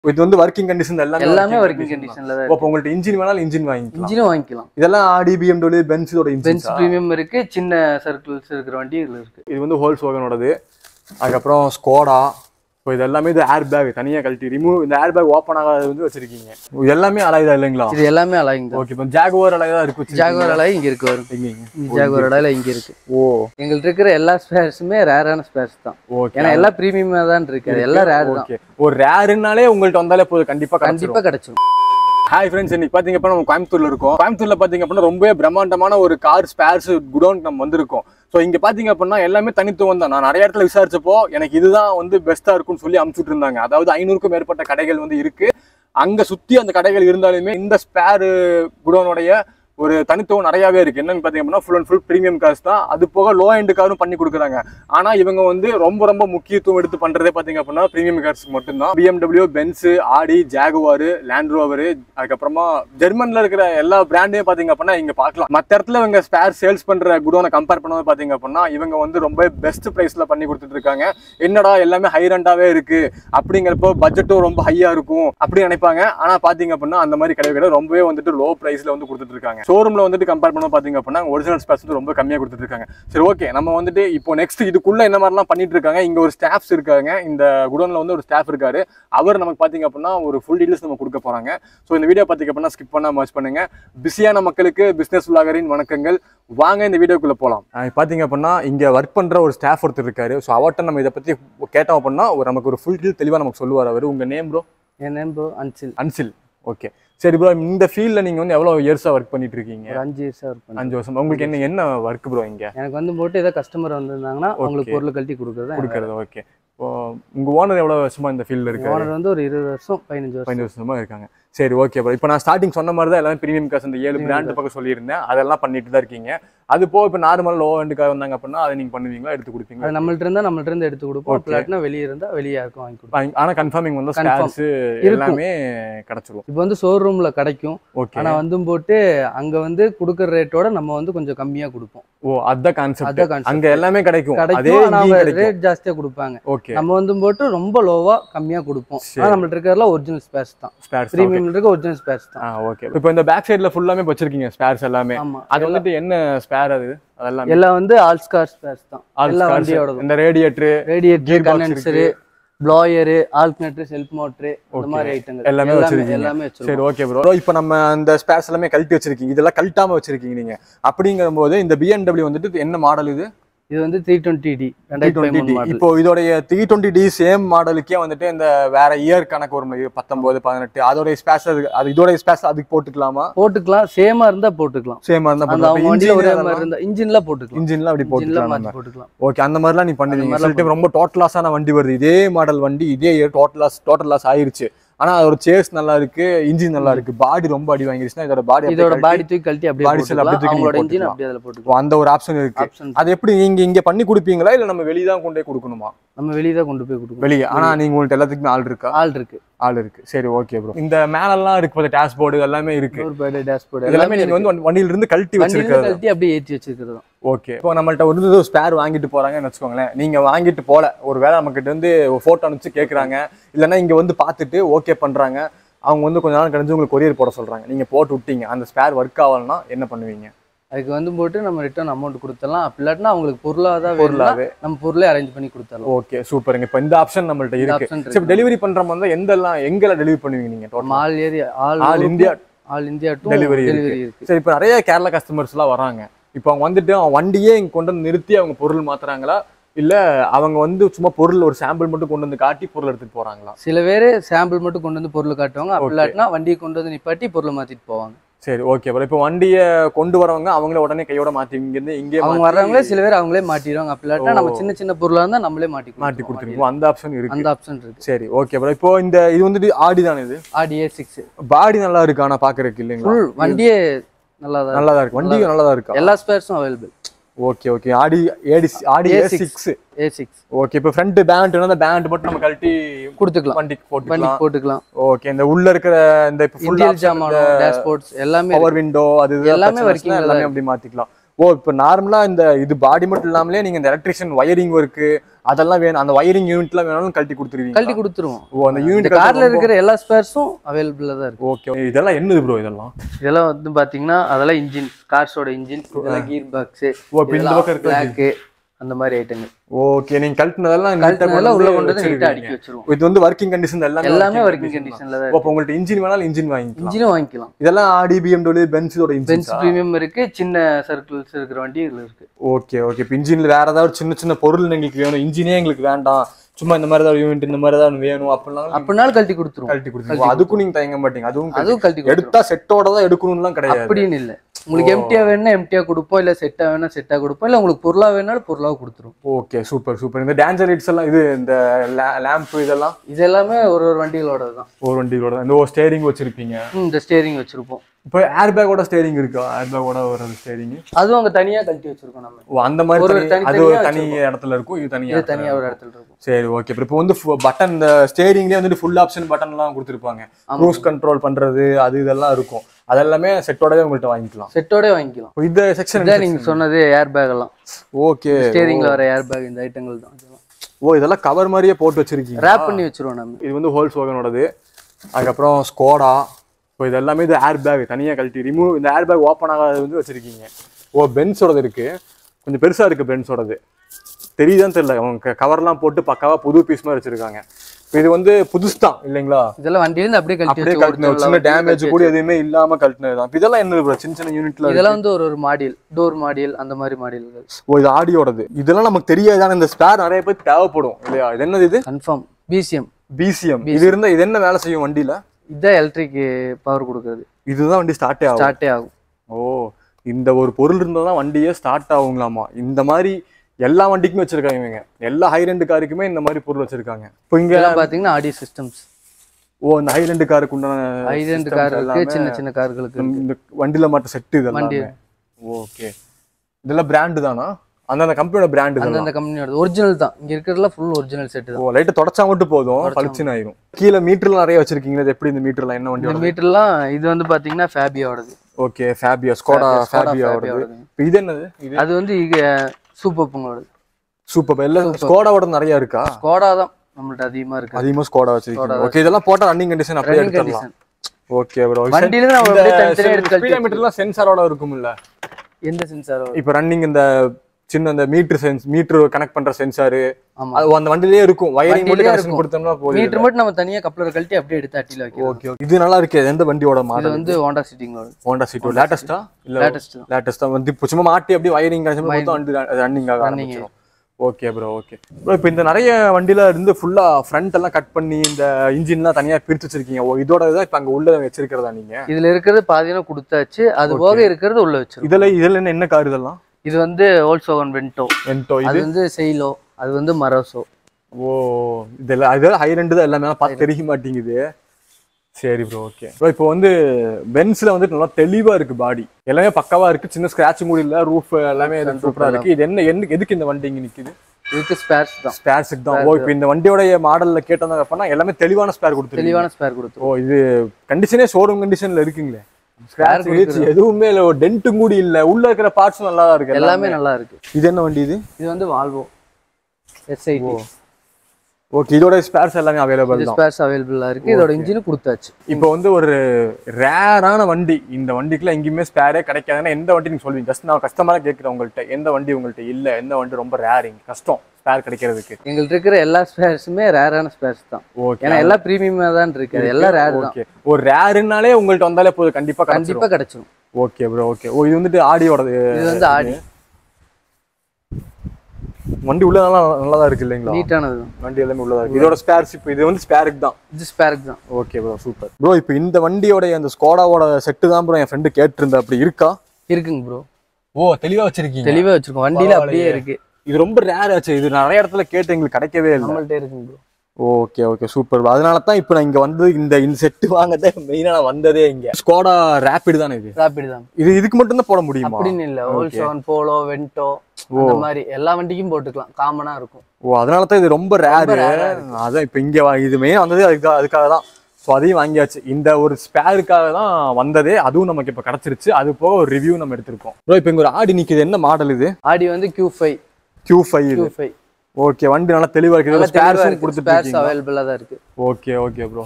இது வந்து working condition எல்லாமே எல்லாமே working ஒர்க்கிங் condition தான். கண்டிஷன்ல தான் ஓ, அப்போ உங்கள்ட்ட இன்ஜின் வேணாலும் இன்ஜின் வாங்கிக்கலாம் இன்ஜினும் வாங்கிக்கலாம் இதெல்லாம் ஆடி பிஎம்டபிள்யூ பென்ஸ் இதோட பென்ஸ் இன்ஜின் ப்ரீமியம் இருக்கு சின்ன சர்க்கிள்ஸ் இருக்கிற வண்டி இதுல இருக்கு இது வந்து ஹோல்ஸ் வாகனோடது அதுக்கப்புறம் ஸ்கோடா இப்போ இது எல்லாமே இது ஏர் பேக் தனியாக கழட்டி ரிமூவ் இந்த ஏர் பேக் ஓப்பன் ஆகாத வந்து வச்சிருக்கீங்க இது எல்லாமே அலாயுதா இல்லைங்களா இது எல்லாமே அலாயிங் தான் ஓகே இப்போ ஜாகுவார் அலாயுதா இருக்கு வச்சிருக்கீங்க. ஜாகுவார் அலாய் இங்க இருக்கு வரும் எங்கேங்க ஜாகுவார் அலாயில இங்க இருக்கு ஓ எங்கள்ட்ட இருக்கிற எல்லா ஸ்பேர்ஸுமே ரேரான ஸ்பேர்ஸ் தான் ஓகே ஏன்னா எல்லாம் ப்ரீமியமா தான் இருக்கு அது எல்லாம் ரேர் தான் ஓகே ஒரு ரேருனாலே உங்கள்ட்ட வந்தாலே போதும் கண்டிப்பா கண்டிப்பா கண்டிப்பா கிடைச்சிடும் ஹாய் ஃப்ரெண்ட்ஸ் இன்னைக்கு பாத்தீங்க அப்படின்னா நம்ம கோயம்புத்தூர்ல இருக்கோம் கோயம்புத்தூர்ல பாத்தீங்க அப்படின்னா ரொம்ப பிரம்மாண்டமான ஒரு கார் ஸ்பேர்ஸ் குடோன் நம்ம வந்திருக்கோம் ஸோ இங்க பாத்தீங்க அப்படின்னா எல்லாமே தனித்துவம் தான் நான் நிறைய இடத்துல விசாரிச்சப்போ எனக்கு இதுதான் வந்து பெஸ்டா இருக்கும்னு சொல்லி அமுச்சுட்டு இருந்தாங்க அதாவது ஐநூறுக்கும் மேற்பட்ட கடைகள் வந்து இருக்கு அங்க சுத்தி அந்த கடைகள் இருந்தாலுமே இந்த ஸ்பேர் குடோனுடைய ஒரு தனித்துவம் நிறையவே இருக்கு என்னன்னு பாத்தீங்க அப்படின்னா full and full premium cars தான் அது போக லோ எண்ட் காரும் பண்ணி கொடுக்குறாங்க ஆனா இவங்க வந்து ரொம்ப ரொம்ப முக்கியத்துவம் எடுத்து பண்றதே பாத்தீங்க அப்படின்னா ப்ரீமியம் கார்ஸ்க்கு மட்டும்தான் BMW Benz Audi Jaguar Land Rover அதுக்கப்புறமா ஜெர்மன்ல இருக்கிற எல்லா பிராண்டையும் பாத்தீங்க அப்படின்னா இங்க பார்க்கலாம் மத்த இடத்துல இவங்க ஸ்பேர் சேல்ஸ் பண்ற குடோனை கம்பேர் பண்ணும்போது பாத்தீங்க அப்படின்னா இவங்க வந்து ரொம்ப பெஸ்ட் பிரைஸ்ல பண்ணி கொடுத்துட்டு இருக்காங்க என்னடா எல்லாமே ஹை ரெண்டாவே இருக்கு அப்படிங்கிறப்போ பட்ஜெட்டும் ரொம்ப ஹையா இருக்கும் அப்படி நினைப்பாங்க ஆனா பாத்தீங்க அப்படின்னா அந்த மாதிரி கிடையவே கிடையாது ரொம்பவே வந்துட்டு லோ பிரைஸ்ல வந்து கொடுத்துட்டு இருக்காங்க ஷோரூம்ல வந்துட்டு கம்பேர் பண்ண பாத்தீங்க அப்படின்னா ஒரிஜினல் ஸ்பேஸ் வந்து ரொம்ப கம்மியா கொடுத்துட்டு இருக்காங்க சரி ஓகே நம்ம வந்துட்டு இப்போ நெக்ஸ்ட் இதுக்குள்ள என்ன மாதிரிலாம் பண்ணிட்டு இருக்காங்க இங்க ஒரு ஸ்டாஃப்ஸ் இருக்காங்க இந்த குடோன்ல வந்து ஒரு ஸ்டாஃப் இருக்காரு அவர் நமக்கு பாத்தீங்க அப்படின்னா ஒரு ஃபுல் டீடைல்ஸ் நம்ம கொடுக்க போறாங்க ஸோ இந்த வீடியோ பாத்தீங்க அப்படின்னா ஸ்கிப் பண்ணா வாட்ச் பண்ணுங்க பிஸியான மக்களுக்கு பிசினஸ் விலாகரின் வணக்கங்கள் வாங்க இந்த வீடியோக்குள்ள போலாம் பாத்தீங்க அப்படின்னா இங்க ஒர்க் பண்ற ஒரு ஸ்டாஃப் ஒருத்தர் இருக்காரு ஸோ அவர்கிட்ட நம்ம இதை பத்தி கேட்டோம் அப்படின்னா ஒரு நமக்கு ஒரு ஃபுல் டீல் தெளிவா நமக்கு சொல்லுவார் அவர் உங்க நேம் ப்ரோ என் name bro Ansil Ansil okay சரி ப்ரோ இந்த ஃபீல்ட்ல நீங்க வந்து எவ்வளவு இயர்ஸா ஒர்க் பண்ணிட்டு இருக்கீங்க ஒரு அஞ்சு இயர்ஸா ஒர்க் பண்ணேன் அஞ்சு வருஷம் உங்களுக்கு என்ன என்ன ஒர்க் ப்ரோ இங்க எனக்கு வந்து போட்டு ஏதோ கஸ்டமர் வந்திருந்தாங்கன்னா அவங்களுக்கு பொருள் கழட்டி கொடுக்குறது கொடுக்கறது ஓகே இப்போ உங்க ஓனர் எவ்வளவு வருஷமா இந்த ஃபீல்ட்ல இருக்காரு ஓனர் வந்து ஒரு இருபது வருஷம் பதினஞ்சு வருஷம் பதினஞ்சு வருஷமா இருக்காங்க சரி ஓகே ப்ரோ இப்போ நான் ஸ்டார்டிங் சொன்ன மாதிரி தான் எல்லாமே பிரீமியம் காசு இந்த ஏழு பிராண்ட் பக்கம் சொல்லியிருந்தேன் அதெல்லாம் பண்ணிட்டு தான் இருக்கீங்க அது போக இப்போ நார்மல் லோ எண்டுக்காக வந்தாங்க அப்படின்னா அதை நீங்க பண்ணுவீங்களா எடுத்து கொடுப்பீங்களா அது நம்மள்ட்ட இருந்தா நம்மள்ட்ட இருந்து எடுத்து கொடுப்போம் Okay. இல்லாட்டினா வெளியே இருந்தா வெளியே யாருக்கும் வாங்கி கொடுப்போம் ஆனா கன்ஃபார்மிங் வந்து Confirm. ஸ்டார்ஸ் எல்லாமே கிடைச்சிரும் இப்போ வந்து ஷோரூம்ல கிடைக்கும் ஓகே ஆனா வந்தும் போட்டு அங்க வந்து கொடுக்குற ரேட்டோட நம்ம வந்து கொஞ்சம் கம்மியா கொடுப்போம் ஓ அதான் கான்செப்ட் அதான் concept. அங்க எல்லாமே கிடைக்கும் அதே கிடைக்கும் ஆனா இங்கேயும் அவங்க கிடைக்கும் ரேட் ஜாஸ்தியா கொடுப்பாங்க ஓகே நம்ம வந்து போட்டு ரொம்ப லோவா கம்மியா கொடுப்போம் சரி. ஆனா நம்மள்ட்ட இருக்கிறதுல ஒரிஜினல் ஸ்பேர்ஸ் தான் ஸ்பேர்ஸ் பிரீமியம் இருக்க ஒரிஜினல் ஸ்பேர்ஸ் தான் ஆ ஓகே இப்போ இந்த பேக் சைடுல ஃபுல்லாமே வச்சிருக்கீங்க ஸ்பேர்ஸ் எல்லாமே ஆமா அது வந்துட்டு என்ன ஸ்பேர் அது அதெல்லாம் எல்லாம் வந்து ஆல் ஸ்கார் ஸ்பேர்ஸ் தான் எல்லா வண்டியோட இந்த radiator radiator Gearbox condenser blower alternator self motor அந்த மாதிரி ஐட்டங்கள் எல்லாமே வச்சிருக்கீங்க. எல்லாமே வச்சிருக்கோம் சரி ஓகே ப்ரோ இப்போ நம்ம அந்த ஸ்பேர்ஸ் எல்லாமே கழட்டி வச்சிருக்கீங்க இதெல்லாம் கழட்டாம வச்சிருக்கீங்க நீங்க அப்படிங்கிற போது இந்த பிஎன்டபிள்யூ வந்துட்டு என்ன மாடல் இது இது வந்து த்ரீ டுவெண்ட்டி டி ரெண்டாயிரத்தி பதிமூணு மாடல் இப்போ இதோடைய த்ரீ டுவெண்ட்டி டி சேம் மாடலுக்கே வந்துட்டு இந்த வேற இயர் கணக்கு வரும் இது பத்தொன்பது பதினெட்டு அதோடைய ஸ்பேஸ் அது இதோடைய ஸ்பேஸ் அதுக்கு போட்டுக்கலாமா போட்டுக்கலாம் சேமா இருந்தா போட்டுக்கலாம் சேமா இருந்தா அந்த அவங்க வண்டியில ஒரே போட்டுக்கலாம் மாதிரி இருந்தா இன்ஜின்ல போட்டுக்கலாம் இன்ஜின்லாம் அப்படி இன்ஜின்ல போட்டுக்கலாம் மாத்தி நம்ம போட்டுக்கலாம் ஓகே அந்த மாதிரிலாம் நீ பண்ணுவீங்க மாதிரிலாம் சில டைம் ரொம்ப டோட்டல் லாஸான வண்டி வருது இதே மாடல் வண்டி இதே year total loss total loss ஆயிருச்சு ஆனா அதோட சேஸ் நல்லா இருக்கு இன்ஜின் நல்லா இருக்கு பாடி ரொம்ப அடி வாங்கிருச்சுன்னா இதோட பாடி இதோட பாடி தூக்கி கழட்டி அப்படியே Body cell அப்படியே போட்டுக்கலாம் தூக்கி அவங்களோட நீங்க இன்ஜின் போட்டுக்கலாம். அப்படியே அதுல போட்டுக்கலாம் அந்த ஒரு ஆப்ஷன் இருக்கு ஆப்ஷன் அது எப்படி நீங்க இங்க பண்ணி கொடுப்பீங்களா இல்ல நம்ம வெளிய தான் கொண்டு போய் கொடுக்கணுமா நம்ம வெளியே தான் கொண்டு போய் கொடுக்கணும் வெளிய ஆனா நீங்க உங்கள்ட்ட எல்லாத்துக்குமே ஆள் இருக்கா ஆள் இருக்கு ஆள் இருக்கு சரி ஓகே ப்ரோ இந்த மேலெல்லாம் இருக்கு டேஷ் போர்டு எல்லாமே இருக்கு டோர் பேடு டேஷ்போர்டு எல்லாமே நீங்க வந்து வண்டி- வண்டியில இருந்து கழட்டி வண்டியில வச்சிருக்கிறது கழட்டி அப்படியே ஏற்றி வச்சிருக்கிறது தான் ஓகே இப்போ நம்மள்ட்ட ஒரு ஸ்பேர் வாங்கிட்டு போறாங்கன்னு வச்சுக்கோங்களேன் நீங்க வாங்கிட்டு போல ஒரு வேளை நம்ம கிட்ட இருந்து போட்டோ அனுப்பிச்சு கேக்குறாங்க இல்லைன்னா இங்க வந்து பார்த்துட்டு ஓகே பண்றாங்க அவங்க வந்து கொஞ்ச நாள் கழிஞ்சு உங்களுக்கு கொரியர் போட சொல்றாங்க நீங்க போட்டு விட்டீங்க அந்த ஸ்பேர் ஒர்க் ஆகலன்னா என்ன பண்ணுவீங்க அதுக்கு வந்து போட்டு நம்ம ரிட்டர்ன் அமௌண்ட் கொடுத்துடலாம் அப்படி இல்லாட்டினா அவங்களுக்கு பொருளாதான் வேணும்னா பொருளாவே நம்ம பொருளே அரேஞ்ச் பண்ணி கொடுத்துடலாம் ஓகே சூப்பருங்க இப்போ இந்த ஆப்ஷன் நம்மள்ட்ட இந்த இருக்கு ஆப்ஷன் சரி டெலிவரி பண்ற மாதிரி இருந்தா எந்தெல்லாம் எங்கெல்லாம் டெலிவரி பண்ணுவீங்க நீங்க நம்ம total all area all all India all India to Delivery delivery இருக்கு சரி இப்போ நிறைய கேரளா கஸ்டமர்ஸ் எல்லாம் வராங்க இப்போ அவங்க வந்துட்டு அவன் வண்டியே இங்க கொண்டு வந்து நிறுத்தி அவங்க பொருள் மாத்துறாங்களா இல்ல அவங்க வந்து சும்மா பொருள் ஒரு சாம்பிள் மட்டும் கொண்டு வந்து காட்டி பொருள் எடுத்துட்டு போறாங்களா சில பேர் சாம்பிள் மட்டும் கொண்டு வந்து பொருள் காட்டுவாங்க அப்படி Okay. இல்லாட்டினா வண்டியை கொண்டு வந்து நிப்பாட்டி பொருளை மாத்திட்டு போவாங்க சரி ஓகே இப்போ வண்டியை கொண்டு வரவங்க அவங்களே உடனே கையோட மாத்தி இங்க இருந்து இங்கே அவங்க வர்றவங்களே சில பேர் அவங்களே மாட்டிடுவாங்க அப்படி இல்லாட்டினா நம்ம சின்ன சின்ன பொருளா இருந்தா நம்மளே மாட்டி மாட்டி கொடுத்துருவோம் கொடுத்துருக்கோம் அந்த ஆப்ஷன் இருக்கு அந்த ஆப்ஷன் இருக்கு சரி ஓகே ப்ரோ இப்போ இந்த இது வந்துட்டு ஆடி தானே இது ஆடி ஏ சிக்ஸ் பாடி நல்லா இருக்கு ஆனா பாக்குறதுக்கு இல்லைங்களா ஃபுல் வண்டியே நல்லா தான் நல்லா தான் இருக்கு வண்டியும் நல்லா தான் இருக்கா எல்லா ஸ்பேர்ஸும் அவைலபிள் ஓகே ஓகே ஆடி ஏடி Audi A A6. Six A six okay இப்போ ஃப்ரண்ட் பேண்ட் அந்த பேண்ட் மட்டும் நம்ம கழட்டி கொடுத்துக்கலாம் வண்டிக்கு வண்டி போட்டுக்கலாம் போட்டுக்கலாம் ஓகே இந்த உள்ள இருக்கிற இந்த இப்போ ஃபுல் இந்தியல் ஜாமானோ டேஷ்போர்ட்ஸ் எல்லாமே பவர் விண்டோ அது இது எல்லாமே பிரச்சனை working இருந்துச்சுன்னா ல எல்லாமே அப்படி மாத்திக்கலாம் ஓ இப்போ நார்மலா இந்த இது பாடி மட்டும் இல்லாமலே நீங்க இந்த எலக்ட்ரிஷியன் வயரிங் ஒர்க்கு அதெல்லாம் வேணும் அந்த வயரிங் யூனிட்லாம் வேணாலும் கழட்டி கொடுத்துருவீங்க கழட்டி கொடுத்துருவோம் ஓ அந்த இந்த யூனிட் கார்ல இருக்கிற எல்லா ஸ்பேர்ஸும் அவைலபிளா தான் இருக்கு ஓகே இதெல்லாம் என்னது ப்ரோ இதெல்லாம் இதெல்லாம் வந்து பாத்தீங்கன்னா அதெல்லாம் இன்ஜின் கார்ஸோட இன்ஜின் இதெல்லாம் கீர் பாக்ஸ் ஓ இப்போ இந்த பக்கம் இருக்கிற பிளாக்கு அந்த மாதிரி ஐட்டங்கள் ஓகே நீங்க கழட்டினதெல்லாம் neat ஆ கழட்டினதெல்லாம் உள்ள கொண்டு வந்து வச்சிருக்கீங்க. நீட்டா அடுக்கி வச்சிருவோம் இது வந்து ஒர்க்கிங் கண்டிஷன் எல்லாமே எல்லாமே working ஒர்க்கிங் condition கண்டிஷன்ல தான் தான். அப்போ உங்கள்ட்ட இன்ஜின் வேணாலும் இன்ஜின் வாங்கிக்கலாம் இன்ஜினும் வாங்கிக்கலாம் இதெல்லாம் ஆடி பிஎம்டபிள்யூ பென்ஸோட இன்ஜின் பென்ஸ் பிரீமியம் இருக்கு சின்ன சர்க்கிள்ஸ் இருக்கிற வண்டி இதுல இருக்கு ஓகே ஓகே இப்போ இன்ஜின்ல வேற ஏதாவது சின்ன சின்ன பொருள் எங்களுக்கு வேணும் இன்ஜினே எங்களுக்கு வேண்டாம் சும்மா இந்த மாதிரி ஏதாவது யூனிட் இந்த மாதிரி ஏதாவது வேணும் அப்படிலாம் அப்படினாலும் கழட்டி கொடுத்துருவோம் கழட்டி கொடுத்துருவோம் அதுக்கும் நீங்க தயங்க மாட்டீங்க அதுவும் கழட்டி- அதுவும் கழட்டி கொடுத்துருவோம் எடுத்தா செட்டோட தான் எடுக்கணும்லாம் கிடையாது அப்படின்னு இல்ல உங்களுக்கு எம்டியா வேணும்னா எம்டியா கொடுப்போம் இல்ல செட்டா வேணா செட்டா கொடுப்போம் இல்ல உங்களுக்கு பொருளா வேணாலும் பொருளாவும் கொடுத்துருவோம் ஓகே சூப்பர் சூப்பர் இந்த டேஞ்சர் லைட்ஸ் எல்லாம் இது இந்த லேம்ப் இதெல்லாம் இது எல்லாமே ஒரு ஒரு வண்டிகளோட தான் ஒரு வண்டியோட தான். இந்த ஓ ஸ்டேரிங் வச்சிருப்பீங்க ம், இந்த ஸ்டேரிங் வச்சிருப்போம் இப்போ ஏர் பேக்கோட ஸ்டேரிங் இருக்கா ஏர் பேக்கோட வர்றது ஸ்டேரிங் அதுவும் அங்க தனியா கழட்டி வச்சிருக்கோம் நம்ம ஓ அந்த மாதிரி ஒரு தனி- அது தனித்தனியா ஒரு தனி இடத்துல இருக்கும் இது தனியா இது தனியா ஒரு இடத்துல இருக்கும் சரி ஓகே இப்போ வந்து பட்டன் இந்த ஸ்டேரிங்லேயே வந்துட்டு ஃபுல் ஆப்ஷன் பட்டன்லாம் கொடுத்துருப்பாங்க க்ரூஸ் கண்ட்ரோல் பண்றது அது இதெல்லாம் இருக்கும் அதெல்லாமே செட்டோடவே உங்கள்கிட்ட வாங்கிக்கலாம் செட்டோட வாங்கிக்கலாம் இப்போ இந்த செக்ஷன் இதான் நீங்க சொன்னது ஏர் பேக் எல்லாம் ஓகே ஸ்டேரிங்ல வர ஏர் பேக் இந்த ஐட்டங்கள் தான் ஓ இதெல்லாம் கவர் மாதிரியே போட்டு வச்சிருக்கீங்க ரேப் பண்ணி வச்சிருவோம் நம்ம இது வந்து ஹோல்ஸ் வாகனோடது அதுக்கப்புறம் ஸ்கோடா இப்போ இது எல்லாமே இது ஏர் பேக் தனியாக கழட்டி ரிமூவ் இந்த ஏர் பேக் ஓப்பன் ஆகாதது வந்து வச்சிருக்கீங்க ஓ பென்ஸோடது இருக்கு கொஞ்சம் பெருசா இருக்கு பென்ஸோடது தெரியுதான்னு தெரியல அவங்க கவர்லாம் போட்டு பக்காவா புது பீஸ் மாதிரி வச்சிருக்காங்க இப்போ இது வந்து புதுசு தான் இல்லைங்களா இதெல்லாம் வண்டியில இருந்து அப்படியே கழட்டி அப்படியே வச்சு கழட்டின ஒரு சின்ன டேமேஜ் கூட எதுவுமே இல்லாம கழட்டினது தான் இதெல்லாம் என்னது bro? சின்ன சின்ன யூனிட்ல இதெல்லாம் வந்து ஒரு ஒரு மாடியல் டோர் மாடியல் அந்த மாதிரி மாடியல்கள் ஓ இது ஆடியோடது இதெல்லாம் நமக்கு தெரியாது இந்த ஸ்பேர் நிறைய பேர் தேவைப்படும் இல்லையா இது என்னது இது கன்ஃபார்ம் பிசிஎம் பிசிஎம் இது இருந்தா இது என்ன வேலை செய்யும் வண்டியில இதுதான் எலக்ட்ரிக் பவர் கொடுக்குறது இதுதான் வண்டி ஸ்டார்ட்டே ஆகும் ஸ்டார்ட்டே ஆகும் ஓ இந்த ஒரு பொருள் இருந்தால் தான் வண்டியே ஸ்டார்ட் ஆகுங்களாமா இந்த மாதிரி எல்லா வண்டிக்குமே வச்சிருக்காங்க இவங்க எல்லா ஹைரெண்டு காருக்குமே இந்த மாதிரி பொருள் வச்சிருக்காங்க இப்போ இங்க இதெல்லாம் பாத்தீங்கன்னா ஆடியோ சிஸ்டம்ஸ் ஓ இந்த ஹைரெண்டு காருக்கு உண்டான ஐரெண்டு systems கார் எல்லாமே இருக்கு சின்ன சின்ன கார்களுக்கு இருக்கு. இந்த வண்டியில மட்டும் செட்டு வண்டி இதெல்லாம் ஓகே இதெல்லாம் பிராண்டு தானா அந்தந்த கம்பெனியோட பிராண்டு தான் அந்தந்த கம்பெனியோட ஒரிஜினல் தான் இங்க இருக்கிறதுலாம் ஃபுல் ஒரிஜினல் செட் தான் ஓ லைட்டை தொடச்சா மட்டும் போதும் பளிச்சுன்னு ஆயிரும் கீழே மீட்டர்லாம் நிறைய வச்சிருக்கீங்க இது எப்படி இந்த மீட்டர்லாம் என்ன இந்த வண்டியோட மீட்டர்லாம் இது வந்து பாத்தீங்கன்னா ஃபேபியோடது ஓகே ஃபேபியா ஸ்கோடா ஃபேபியாவோடது ஃபேபியோடது இப்போ இது என்னது இது அது வந்து இங்க சூப்பர் பொங்கலோடது சூப்பர் எல்லாம் ஸ்கோடாவோட நிறைய இருக்கா ஸ்கோடா தான் நம்மள்ட்ட அதிகமா இருக்கு அதிகமா ஸ்கோடா வச்சிருக்கீங்க ஓகே இதெல்லாம் போட்டா ரன்னிங் கண்டிஷன் அப்படியே Running எடுத்துடலாம் condition. ஓகே ப்ரோ வண்டியில நம்ம அப்படியே தனித்தனியா எடுத்து கழட்டி ஸ்பீடோமீட்டர்லாம் சென்சாரோட இருக்கும்ல எந்த சென்சாரோ இப்போ ரன்னிங் இந்த சின்ன இந்த மீட்டர் சென்ஸ் மீட்டர் கனெக்ட் பண்ற சென்சாரு ஆமா அது அந்த வண்டிலேயே இருக்கும் வயரிங் மட்டும் வண்டியிலேயே கனெக்ஷன் இருக்கும். கொடுத்தோம்னா போதும் மீட்டர் மட்டும் நம்ம தனியா கப்ளர் கழட்டி அப்படியே எடுத்து அட்டில வைக்கிறோம் ஓகே ஓகே இது நல்லா இருக்கு எந்த வண்டியோட இது மாடல் வந்து ஹோண்டா சிட்டிங்களோட ஹோண்டா சிட்டி லேட்டஸ்டா இல்ல லேட்டஸ்ட் தான் லேட்டஸ்டா வந்து இப்போ சும்மா மாட்டி அப்படியே வயரிங் கனெக்ஷன் மொத்தம் வண்டி ரன்னிங் ஆக Running. ஆரம்பிச்சிடும் ஓகே ப்ரோ ஓகே ப்ரோ இப்போ இந்த நிறைய வண்டியில இருந்து ஃபுல்லா ஃப்ரண்ட் எல்லாம் கட் பண்ணி இந்த இன்ஜின்லாம் தனியா பிரிச்சு வச்சிருக்கீங்க ஓ இதோட தான் இப்போ அங்க உள்ள வச்சிருக்கிறதா நீங்க இதுல இருக்கிறது பாதினா கொடுத்தாச்சு அது போக இருக்கிறது உள்ள வச்சிருக்கோம் இதுல இதுல என்ன என்ன கார் இதெல்லாம் இது வந்து ஓல்சோகன் வென்டோ என்டோ அது இது வந்து செயிலோ அது வந்து மரோசோ ஓ இதெல்லாம் அது ஹை ரெண்டு தான் எல்லாமே பார்த்து தெரிய மாட்டேங்குது சரி ப்ரோ ஓகே ப்ரோ இப்போ வந்து பென்ஸ்ல வந்து நல்லா தெளிவா இருக்கு பாடி எல்லாமே பக்காவா இருக்கு சின்ன ஸ்கிராட்ச் மூடி இல்ல ரூஃப் எல்லாமே சூப்பரா இருக்கு இது என்ன என்ன எதுக்கு இந்த வண்டி இங்க நிக்குது இதுக்கு ஸ்பேர்ஸ் தான் ஸ்பேர்ஸுக்கு தான் ஓ இப்போ இந்த வண்டியோட மாடல்ல கேட்டோம் அப்படின்னா எல்லாமே தெளிவான ஸ்பேர் கொடுத்துருக்கீங்க தெளிவான ஸ்பேர் கொடுத்து ஓ இது கண்டிஷனே ஷோரூம் கண்டிஷன்ல இருக்குங்களே ஸ்கிராட்ச் கொடுக்குறோம். எதுவுமே இல்ல ஒரு டென்ட்டும் கூடி இல்ல உள்ள இருக்கிற பார்ட்ஸும் நல்லா தான் இருக்கு எல்லாமே நல்லா இருக்கு இது என்ன வண்டி இது இது வந்து வால்வோ எஸ்ஐடி ஓகே இதோட ஸ்பேர்ஸ் எல்லாமே அவைலபிள் இது தான் ஸ்பேர்ஸ் அவைலபிளா இருக்கு இதோட இன்ஜினும் கொடுத்தாச்சு இப்போ வந்து ஒரு ரேரான வண்டி இந்த வண்டிக்குலாம் எங்கேயுமே ஸ்பேரே கிடைக்காதுன்னா எந்த வண்டி நீங்க சொல்வீங்க ஜஸ்ட் நான் கஸ்டமரா கேட்கிறேன் உங்கள்கிட்ட எந்த வண்டி உங்கள்கிட்ட இல்ல எந்த வண்டி ரொம்ப ரேரிங் கஷ்டம் ஸ்பேர் கிடைக்கிறதுக்கு எங்கள்ட்ட இருக்கிற எல்லா ஸ்பேர்ஸுமே ரேரான ஸ்பேர்ஸ் தான் ஓகே ஏன்னா எல்லாம் பிரீமியமா தான் இருக்கு அது எல்லாம் ரேர் தான் ஓகே ஒரு ரேருனாலே உங்கள்கிட்ட வந்தாலே போதும் கண்டிப்பா கண்டிப்பா கண்டிப்பா கிடைச்சிரும் ஓகே ப்ரோ ஓகே ஓ இது வந்துட்டு ஆடியோடது இது வந்து ஆடி வண்டி உள்ள நல்லா நல்லா தான் இருக்கு இல்லைங்களா நீட்டானது தான் வண்டி எல்லாமே உள்ளதா இருக்கு இதோட ஸ்பேர்ஸ் இப்போ இது வந்து ஸ்பேருக்கு தான் இது ஸ்பேருக்கு தான் ஓகே ப்ரோ சூப்பர் ப்ரோ இப்போ இந்த வண்டியோட அந்த ஸ்கோடாவோட செட்டு தான் ப்ரோ என் ஃப்ரெண்டு கேட்டிருந்தா அப்படி இருக்கா இருக்குங்க ப்ரோ ஓ தெளிவா வச்சிருக்கீங்க தெளிவா வச்சிருக்கோம் வண்டியில அப்படியே இருக்கு இது ரொம்ப ரேர் ஆச்சு இது நிறைய இடத்துல கேட்டு எங்களுக்கு கிடைக்கவே இல்லை நம்மள்ட்ட இருக்குங்க ப்ரோ ஓகே ஓகே சூப்பர் அதனால தான் இப்போ நான் இங்க வந்து இந்த இந்த செட்டு வாங்கதே மெயினா நான் வந்ததே இங்க ஸ்கோடா ரேபிட் தானே இது ராபிட் தான் இது இதுக்கு மட்டும் தான் போட முடியுமா அப்படின்னு இல்ல ஓல்சோன் போலோ வென்டோ அந்த மாதிரி எல்லா வண்டிக்கும் போட்டுக்கலாம் காமனா இருக்கும் ஓ அதனால தான் இது ரொம்ப ரேரு rare ஆ அதான் இப்போ இங்க வா- இது மெயின் வந்தது அதுக்கு தான் அதுக்காக தான் ஸோ அதையும் வாங்கியாச்சு இந்த ஒரு ஸ்பேருக்காக தான் வந்ததே அதுவும் நமக்கு இப்போ கிடச்சிருச்சு அது போக ஒரு ரிவ்யூ நம்ம எடுத்திருக்கோம் ப்ரோ இப்போ இங்கே ஒரு ஆடி நிற்குது என்ன மாடல் இது ஆடி வந்து கியூ ஃபைவ் Q ஃபைவ் இது கியூ ஃபைவ் ஓகே வண்டி நல்லா தெளிவாக இருக்குது ஸ்பேர்ஸும் கொடுத்துட்டு ஸ்பேர்ஸ் இருக்கீங்களா? அவைலபிளாக தான் இருக்கு okay okay bro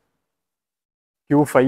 Q five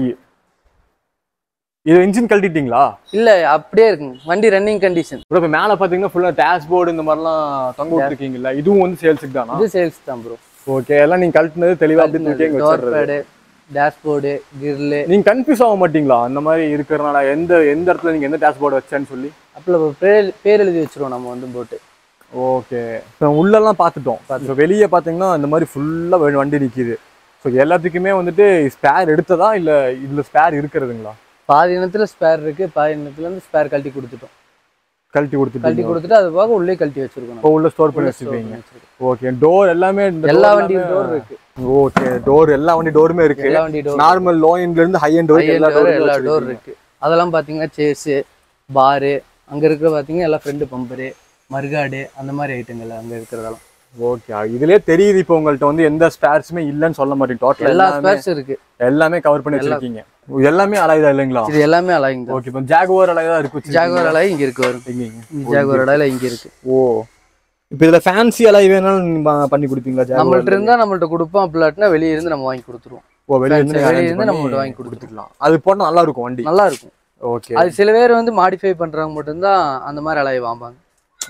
இது இன்ஜின் கழட்டிட்டீங்களா இல்ல அப்படியே இருக்குங்க வண்டி ரன்னிங் கண்டிஷன் ப்ரோ இப்போ மேலே பார்த்தீங்கன்னா ஃபுல்லாக டேஷ்போர்டு இந்த மாதிரிலாம் தொங்க விட்டுருக்கீங்களா இதுவும் வந்து சேல்ஸுக்கு தானா இது சேல்ஸ் தான் ப்ரோ ஓகே எல்லாம் நீங்கள் கழட்டினது தெளிவாக அப்படின்னு தூக்கி இங்க டோர் வச்சிடுறது பேடு டேஷ்போர்டு கிரில்லு நீங்க கன்ஃபியூஸ் ஆக மாட்டீங்களா அந்த மாதிரி இருக்கிறனால எந்த எந்த இடத்துல நீங்க எந்த டேஷ்போர்டு வச்சேன்னு சொல்லி அப்பல பேர் பேர் எழுதி வச்சிருவோம் நம்ம வந்து போட்டு ஓகே இப்போ உள்ளெல்லாம் பார்த்துட்டோம் இப்போ வெளியே பார்த்தீங்கன்னா இந்த மாதிரி ஃபுல்லாக வண்டி நிற்கிது ஸோ எல்லாத்துக்குமே வந்துட்டு ஸ்பேர் எடுத்ததா இல்லை இதில் ஸ்பேர் இருக்கிறதுங்களா பாதி இனத்துல ஸ்பேர் இருக்கு பாதி இனத்துல இருந்து ஸ்பேர் கழட்டி கொடுத்துட்டோம் கழட்டி கொடுத்துட்டு கழட்டி கொடுத்துட்டு அது போக உள்ளே கழட்டி வச்சிருக்கோம் இப்போ உள்ள ஸ்டோர் பண்ணி நம்ம. store வச்சிருக்கீங்க பண்ணி வச்சிருக்கோம். ஓகே டோர் எல்லாமே இந்த எல்லா door வண்டியும் எல்லாமே- டோர் இருக்கு ஓகே டோர் எல்லா வண்டி டோருமே இருக்கு எல்லா வண்டி டோர் நார்மல் லோ எண்ட்ல இருந்து ஹை எண்ட் வரைக்கும் எல்லா எல்லா டோரும் டோர் இருக்கு அதெல்லாம் பாத்தீங்கன்னா சேஸு பாரு அங்க இருக்கிற பாத்தீங்கன்னா எல்லாம் ஃப்ரெண்டு பம்பரு மறுகாடு அந்த மாதிரி ஐட்டங்கள் அங்க இருக்கிறதெல்லாம் ஓகே இதுலயே தெரியுது இப்போ உங்கள்ட்ட வந்து எந்த ஸ்பேர்ஸுமே இல்லைன்னு சொல்ல மாட்டேங்க டோட்டல் எல்லா எல்லாமே ஸ்பேர்ஸ் இருக்கு எல்லாமே கவர் பண்ணி வச்சிருக்கீங்க எல்லாமே அலாயுதா இல்லைங்களா இது எல்லாமே அலாயிங் தான் ஓகே இப்போ ஜாகுவார் அலாயுதா இருக்கு ஜாகுவார் அலாய் இங்க இருக்கு வரும் எங்கேங்க ஜாகுவார் அலாயில இங்க இருக்கு ஓ இப்போ இதுல ஃபேன்சி அலாய் வேணாலும் நீங்க ப- பண்ணி கொடுப்பீங்களா ஜாகுவார் நம்மள்ட்ட இருந்தா நம்மள்ட்ட கொடுப்போம் அப்படிலாட்டினா வெளிய இருந்து நம்ம வாங்கி கொடுத்துருவோம் ஓ வெளிய இருந்து வெளிய arrange இருந்து பண்ணி நம்மள்ட்ட வாங்கி கொடுத்துருவோம் கொடுத்துக்கலாம் அது போட்டா நல்லா இருக்கும் வண்டி நல்லா இருக்கும் ஓகே அது சில பேர் வந்து மாடிஃபை பண்றவங்க மட்டும்தான் அந்த மாதிரி அலாய் வாம்பாங்க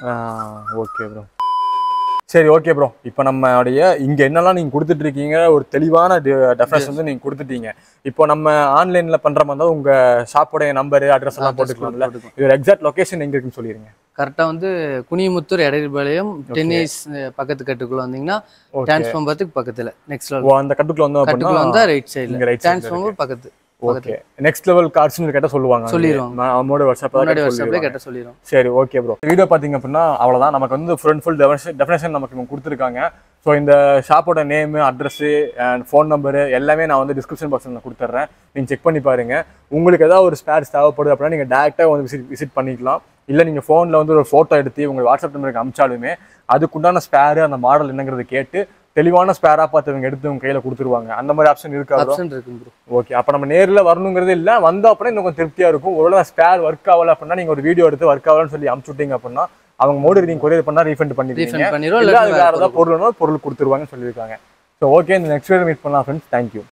ஓகே ப்ரோ சரி ஓகே ப்ரோ இப்போ நம்மளுடைய இங்க என்னெல்லாம் நீங்க கொடுத்துட்டு இருக்கீங்க ஒரு தெளிவான டெஃபரன்ஸ் வந்து நீங்க கொடுத்துட்டீங்க இப்போ நம்ம ஆன்லைன்ல பண்ற மாதிரி இருந்தா உங்க ஷாப்போடைய நம்பர் அட்ரஸ் எல்லாம் போட்டுக்கலாம்ல இது எக்ஸாக்ட் லொகேஷன் எங்க இருக்குன்னு சொல்லிருங்க கரெக்டா வந்து குனிமுத்தூர் எடைபாளையம் டென்னிஸ் பக்கத்து கட்டுக்குள்ள வந்தீங்கன்னா ஓகே டிரான்ஸ்ஃபார்மத்துக்கு பக்கத்துல நெக்ஸ்ட் ஓ அந்த கட்டுக்குள்ள வந்தோம் கட்டுக்குள்ள அப்படின்னா வந்தா ரைட் இங்க சைடுல ரைட் சைடு டிரான்ஸ்ஃபார்மர் பக்கத்து ஓகே நெக்ஸ்ட் லெவல் கார்ட்ஸ்னு கேட்டா சொல்லுவாங்க சொல்லிருவாங்க. நம்மளோட வாட்ஸ்அப் முன்னாடி வாட்ஸ்அப்ல கேட்ட சொல்லிடும் சரி ஓகே ப்ரோ வீடியோ பார்த்தீங்க அப்படின்னா அவ்வளோதான் நமக்கு வந்து ஃபுல் ஃபுல் டெஃபினேஷன் நமக்கு இவங்க கொடுத்துருக்காங்க ஸோ இந்த ஷாப்போட name address and phone number எல்லாமே நான் வந்து டிஸ்கிரிப்ஷன் பாக்ஸில் நான் கொடுத்துட்றேன் நீங்கள் செக் பண்ணி பாருங்க உங்களுக்கு ஏதாவது ஒரு ஸ்பேர்ஸ் தேவைப்படுது அப்படின்னா நீங்கள் டேரெக்டாக வந்து விசிட் விசிட் பண்ணிக்கலாம் இல்லை நீங்கள் ஃபோனில் வந்து ஒரு ஃபோட்டோ எடுத்து உங்கள் வாட்ஸ்அப் நம்பருக்கு அமிச்சாலுமே அதுக்குண்டான ஸ்பேரு அந்த மாடல் என்னங்கிறத கேட்டு தெளிவான ஸ்பேராக பார்த்து இவங்க எடுத்து உங்க கையில் கொடுத்துருவாங்க அந்த மாதிரி ஆப்ஷன் இருக்காது ஆப்ஷன் இருக்கு ப்ரோ ஓகே அப்போ நம்ம நேரில் வரணுங்கிறது இல்லை வந்த அப்புறம் இன்னும் கொஞ்சம் திருப்தியாக இருக்கும் ஒருவேளை ஸ்பேர் ஒர்க் ஆகல அப்படின்னா நீங்கள் ஒரு வீடியோ எடுத்து ஒர்க் ஆகலன்னு சொல்லி அமுச்சு விட்டீங்க அப்படின்னா அவங்க மோடி நீங்கள் கொரியர் பண்ணால் ரீஃபண்ட் பண்ணிடுவீங்க ரீஃபண்ட் பண்ணிடுவோம் இல்லை அது இல்லாட்டி வேறு ஏதாவது பொருள்னா பொருள் கொடுத்துருவாங்கன்னு சொல்லியிருக்காங்க ஸோ ஓகே இந்த நெக்ஸ்ட் வீடியோ மீட் பண்ணலாம் ஃப்ரெண்ட்ஸ் தேங்க்யூ